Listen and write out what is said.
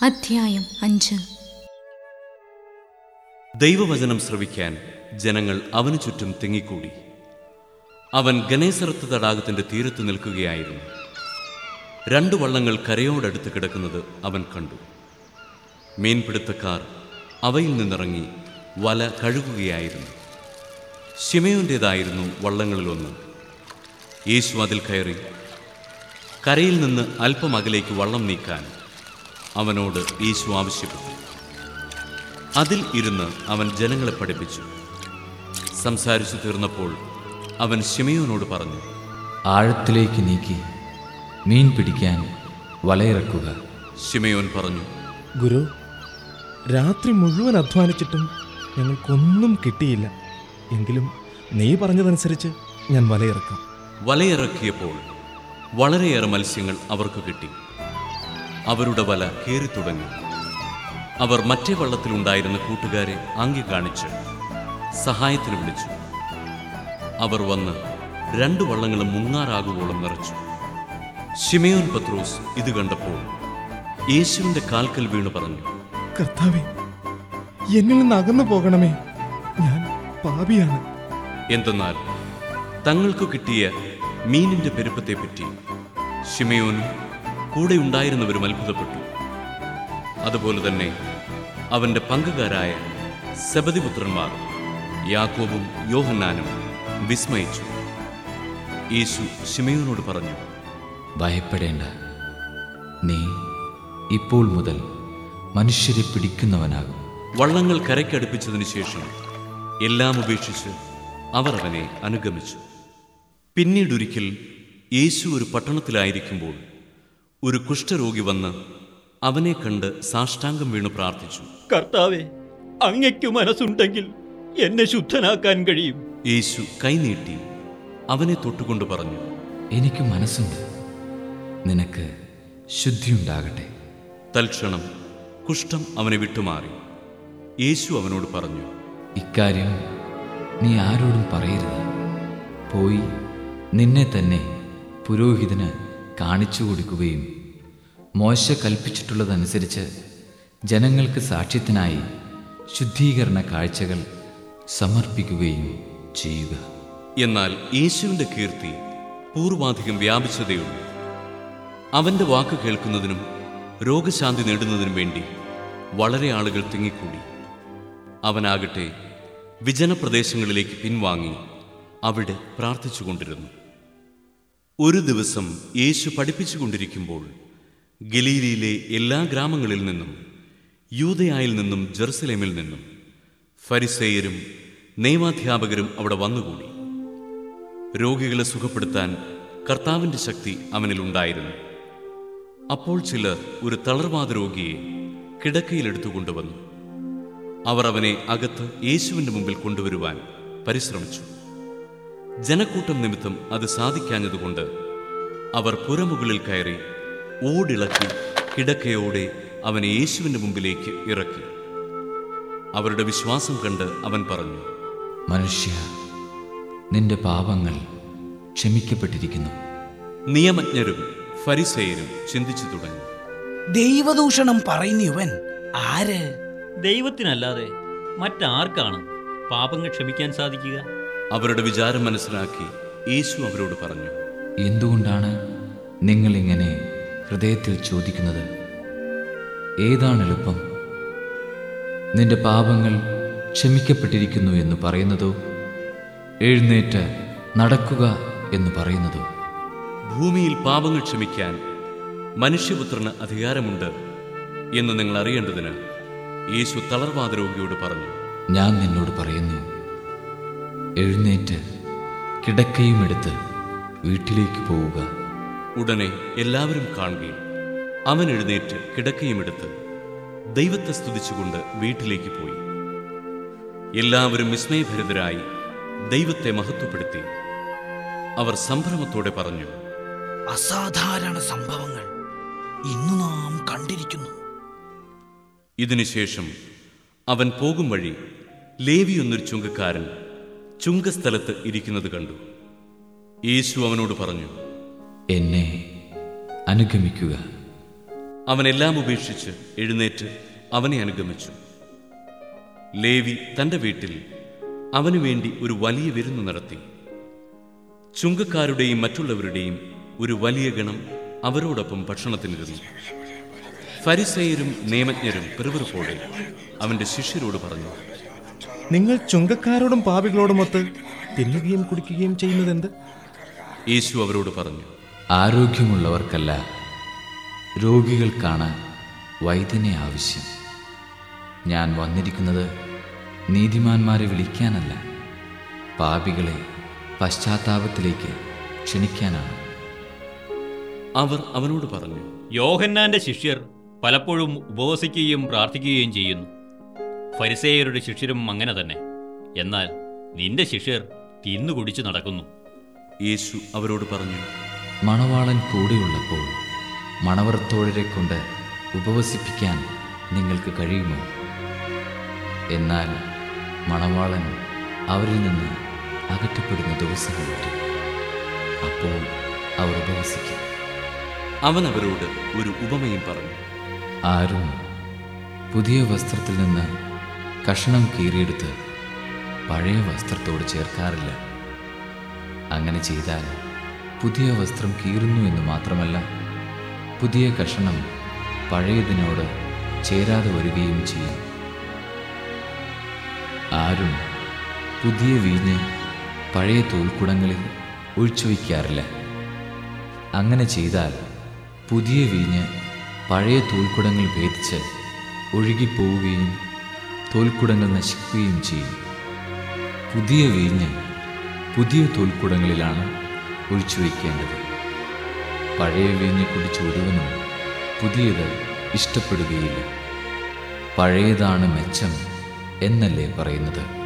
അധ്യായം അഞ്ച് ദൈവവചനം ശ്രവിക്കാൻ ജനങ്ങൾ അവനു ചുറ്റും തിങ്ങിക്കൂടി അവൻ ഗണേസറത്ത് തടാകത്തിന്റെ തീരത്ത് നിൽക്കുകയായിരുന്നു രണ്ടു വള്ളങ്ങൾ കരയോടടുത്ത് കിടക്കുന്നത് അവൻ കണ്ടു മീൻപിടുത്തക്കാർ അവയിൽ നിന്നിറങ്ങി വല കഴുകുകയായിരുന്നു ശിമയോൻ്റേതായിരുന്നു വള്ളങ്ങളിലൊന്ന് യേശു അതിൽ കയറി കരയിൽ നിന്ന് അല്പം അകലേക്ക് വള്ളം നീക്കാൻ അവനോട് യേശു ആവശ്യപ്പെട്ടു അതിൽ ഇരുന്ന് അവൻ ജനങ്ങളെ പഠിപ്പിച്ചു സംസാരിച്ചു തീർന്നപ്പോൾ അവൻ ശിമയോനോട് പറഞ്ഞു ആഴത്തിലേക്ക് നീക്കി മീൻ പിടിക്കാൻ വലയിറക്കുക ശിമയോൻ പറഞ്ഞു ഗുരു രാത്രി മുഴുവൻ അധ്വാനിച്ചിട്ടും ഞങ്ങൾക്കൊന്നും കിട്ടിയില്ല എങ്കിലും നീ പറഞ്ഞതനുസരിച്ച് ഞാൻ വലയിറക്കാം വലയിറക്കിയപ്പോൾ വളരെയേറെ മത്സ്യങ്ങൾ അവർക്ക് കിട്ടി അവരുടെ വല കീറിത്തുടങ്ങി അവർ മറ്റേ വള്ളത്തിലുണ്ടായിരുന്ന കൂട്ടുകാരെ ആംഗ്യ കാണിച്ച് സഹായത്തിന് വിളിച്ചു അവർ വന്ന് രണ്ടു വള്ളങ്ങളും മുങ്ങാറാകുവോളം നിറച്ചു ഷിമയോൻ പത്രോസ് ഇത് കണ്ടപ്പോൾ യേശുവിന്റെ കാൽക്കൽ വീണു പറഞ്ഞു കർത്താവേ എന്നിൽ നിന്ന് അകന്നു പോകണമേ ഞാൻ പാപിയാണ് എന്തെന്നാൽ തങ്ങൾക്ക് കിട്ടിയ മീനിന്റെ പെരുപ്പത്തെപ്പറ്റി ഷിമയോനും കൂടെ ഉണ്ടായിരുന്നവരും അത്ഭുതപ്പെട്ടു അതുപോലെ തന്നെ അവന്റെ പങ്കുകാരായ സബതിപുത്രന്മാർ യാക്കോബും യോഹന്നാനും വിസ്മയിച്ചു യേശു ഷിമയോനോട് പറഞ്ഞു ഭയപ്പെടേണ്ട നീ ഇപ്പോൾ മുതൽ മനുഷ്യരെ പിടിക്കുന്നവനാകും വള്ളങ്ങൾ കരയ്ക്കടുപ്പിച്ചതിനു ശേഷം എല്ലാം ഉപേക്ഷിച്ച് അവർ അവനെ അനുഗമിച്ചു പിന്നീടൊരിക്കൽ യേശു ഒരു പട്ടണത്തിലായിരിക്കുമ്പോൾ ഒരു കുഷ്ഠരോഗി വന്ന് അവനെ കണ്ട് സാഷ്ടാംഗം വീണു പ്രാർത്ഥിച്ചു കർത്താവെ അങ്ങയ്ക്കു മനസ്സുണ്ടെങ്കിൽ എന്നെ ശുദ്ധനാക്കാൻ കഴിയും യേശു കൈനീട്ടി അവനെ തൊട്ടുകൊണ്ട് പറഞ്ഞു എനിക്ക് മനസ്സുണ്ട് നിനക്ക് ശുദ്ധിയുണ്ടാകട്ടെ തൽക്ഷണം കുഷ്ഠം അവനെ വിട്ടുമാറി യേശു അവനോട് പറഞ്ഞു ഇക്കാര്യം നീ ആരോടും പറയരുത് പോയി നിന്നെ തന്നെ പുരോഹിതന് കാണിച്ചു കൊടുക്കുകയും മോശ കൽപ്പിച്ചിട്ടുള്ളതനുസരിച്ച് ജനങ്ങൾക്ക് സാക്ഷ്യത്തിനായി ശുദ്ധീകരണ കാഴ്ചകൾ സമർപ്പിക്കുകയും ചെയ്യുക എന്നാൽ യേശുവിന്റെ കീർത്തി പൂർവാധികം വ്യാപിച്ചതേയുള്ളൂ അവന്റെ വാക്ക് കേൾക്കുന്നതിനും രോഗശാന്തി നേടുന്നതിനും വേണ്ടി വളരെ ആളുകൾ തിങ്ങിക്കൂടി അവനാകട്ടെ വിജനപ്രദേശങ്ങളിലേക്ക് പിൻവാങ്ങി അവിടെ പ്രാർത്ഥിച്ചുകൊണ്ടിരുന്നു ഒരു ദിവസം യേശു പഠിപ്പിച്ചുകൊണ്ടിരിക്കുമ്പോൾ ഗലീലയിലെ എല്ലാ ഗ്രാമങ്ങളിൽ നിന്നും യൂതയായിൽ നിന്നും ജെറുസലേമിൽ നിന്നും ഫരിസേയരും നിയമാധ്യാപകരും അവിടെ വന്നുകൂടി രോഗികളെ സുഖപ്പെടുത്താൻ കർത്താവിൻ്റെ ശക്തി അവനിലുണ്ടായിരുന്നു അപ്പോൾ ചിലർ ഒരു തളർവാദ രോഗിയെ കിടക്കയിലെടുത്തു കൊണ്ടുവന്നു അവർ അവനെ അകത്ത് യേശുവിൻ്റെ മുമ്പിൽ കൊണ്ടുവരുവാൻ പരിശ്രമിച്ചു ജനക്കൂട്ടം നിമിത്തം അത് സാധിക്കാഞ്ഞതുകൊണ്ട് അവർ പുരമുകളിൽ കയറി ഓടിളക്കി കിടക്കയോടെ അവനെ യേശുവിൻ്റെ മുമ്പിലേക്ക് ഇറക്കി അവരുടെ വിശ്വാസം കണ്ട് അവൻ പറഞ്ഞു മനുഷ്യ നിന്റെ പാപങ്ങൾ ക്ഷമിക്കപ്പെട്ടിരിക്കുന്നു നിയമജ്ഞരും ഫരിസേയരും ചിന്തിച്ചു തുടങ്ങി ദൈവദൂഷണം പറയുന്നവൻ ആര് ദൈവത്തിനല്ലാതെ മറ്റാർക്കാണ് പാപങ്ങൾ ക്ഷമിക്കാൻ സാധിക്കുക അവരുടെ വിചാരം മനസ്സിലാക്കി യേശു അവരോട് പറഞ്ഞു എന്തുകൊണ്ടാണ് നിങ്ങൾ ഇങ്ങനെ ഹൃദയത്തിൽ ചോദിക്കുന്നത് ഏതാണ് എളുപ്പം നിന്റെ പാപങ്ങൾ ക്ഷമിക്കപ്പെട്ടിരിക്കുന്നു എന്ന് പറയുന്നതോ എഴുന്നേറ്റ് നടക്കുക എന്ന് പറയുന്നതോ ഭൂമിയിൽ പാപങ്ങൾ ക്ഷമിക്കാൻ മനുഷ്യപുത്രന് അധികാരമുണ്ട് എന്ന് നിങ്ങൾ അറിയേണ്ടതിന് യേശു തളർവാദ രോഗിയോട് പറഞ്ഞു ഞാൻ നിന്നോട് പറയുന്നു എഴുന്നേറ്റ് കിടക്കയും എടുത്ത് വീട്ടിലേക്ക് പോവുക ഉടനെ എല്ലാവരും കാണുകയും അവൻ എഴുന്നേറ്റ് കിടക്കയും എടുത്ത് ദൈവത്തെ സ്തുതിച്ചുകൊണ്ട് വീട്ടിലേക്ക് പോയി എല്ലാവരും വിസ്മയഭരിതരായി ദൈവത്തെ മഹത്വപ്പെടുത്തി അവർ സംഭ്രമത്തോടെ പറഞ്ഞു അസാധാരണ സംഭവങ്ങൾ ഇന്നു നാം കണ്ടിരിക്കുന്നു ഇതിനുശേഷം അവൻ പോകും വഴി ലേവി എന്നൊരു ചുങ്കക്കാരൻ ചുങ്കസ്ഥലത്ത് ഇരിക്കുന്നത് കണ്ടു യേശു അവനോട് പറഞ്ഞു എന്നെ അനുഗമിക്കുക അവനെല്ലാം ഉപേക്ഷിച്ച് എഴുന്നേറ്റ് അവനെ അനുഗമിച്ചു ലേവി തന്റെ വീട്ടിൽ അവനു വേണ്ടി ഒരു വലിയ വിരുന്ന് നടത്തി ചുങ്കക്കാരുടെയും മറ്റുള്ളവരുടെയും ഒരു വലിയ ഗണം അവരോടൊപ്പം ഭക്ഷണത്തിനിരുന്നു ഫരിസയരും നിയമജ്ഞരും പിറുപിറുപ്പോടെ അവന്റെ ശിഷ്യരോട് പറഞ്ഞു നിങ്ങൾ ചുങ്കക്കാരോടും പാപികളോടുമൊത്ത് തിന്നുകയും കുടിക്കുകയും ചെയ്യുന്നതെന്ത് യേശു അവരോട് പറഞ്ഞു ആരോഗ്യമുള്ളവർക്കല്ല രോഗികൾക്കാണ് വൈദ്യനെ ആവശ്യം ഞാൻ വന്നിരിക്കുന്നത് നീതിമാന്മാരെ വിളിക്കാനല്ല പാപികളെ പശ്ചാത്താപത്തിലേക്ക് ക്ഷണിക്കാനാണ് അവർ അവനോട് പറഞ്ഞു യോഹന്നാന്റെ ശിഷ്യർ പലപ്പോഴും ഉപവസിക്കുകയും പ്രാർത്ഥിക്കുകയും ചെയ്യുന്നു ഫരിസേയരുടെ ശിഷ്യരും അങ്ങനെ തന്നെ എന്നാൽ നിന്റെ ശിഷ്യർ തിന്നു കുടിച്ചു നടക്കുന്നു യേശു അവരോട് പറഞ്ഞു മണവാളൻ കൂടെയുള്ളപ്പോൾ മണവറത്തോഴരെ കൊണ്ട് ഉപവസിപ്പിക്കാൻ നിങ്ങൾക്ക് കഴിയുമോ എന്നാൽ മണവാളൻ അവരിൽ നിന്ന് അകറ്റപ്പെടുന്ന ദിവസങ്ങൾ വരും അപ്പോൾ അവർ ഉപവസിക്കും അവൻ അവരോട് ഒരു ഉപമയും പറഞ്ഞു ആരും പുതിയ വസ്ത്രത്തിൽ നിന്ന് കഷണം കീറിയെടുത്ത് പഴയ വസ്ത്രത്തോട് ചേർക്കാറില്ല അങ്ങനെ ചെയ്താൽ പുതിയ വസ്ത്രം കീറുന്നു എന്ന് മാത്രമല്ല പുതിയ കഷണം പഴയതിനോട് ചേരാതെ വരികയും ചെയ്യും ആരും പുതിയ വീഞ്ഞ് പഴയ തോൽക്കുടങ്ങളിൽ ഒഴിച്ചു വയ്ക്കാറില്ല അങ്ങനെ ചെയ്താൽ പുതിയ വീഞ്ഞ് പഴയ തോൽക്കുടങ്ങൾ ഭേദിച്ച് ഒഴുകിപ്പോവുകയും തോൽക്കുടങ്ങൾ നശിക്കുകയും ചെയ്യും പുതിയ വീഞ്ഞ് പുതിയ തോൽക്കുടങ്ങളിലാണ് ഒഴിച്ചു വയ്ക്കേണ്ടത് പഴയ വീഞ്ഞ് കുടിച്ച് ഒരുവനും പുതിയത് ഇഷ്ടപ്പെടുകയില്ല പഴയതാണ് മെച്ചം എന്നല്ലേ പറയുന്നത്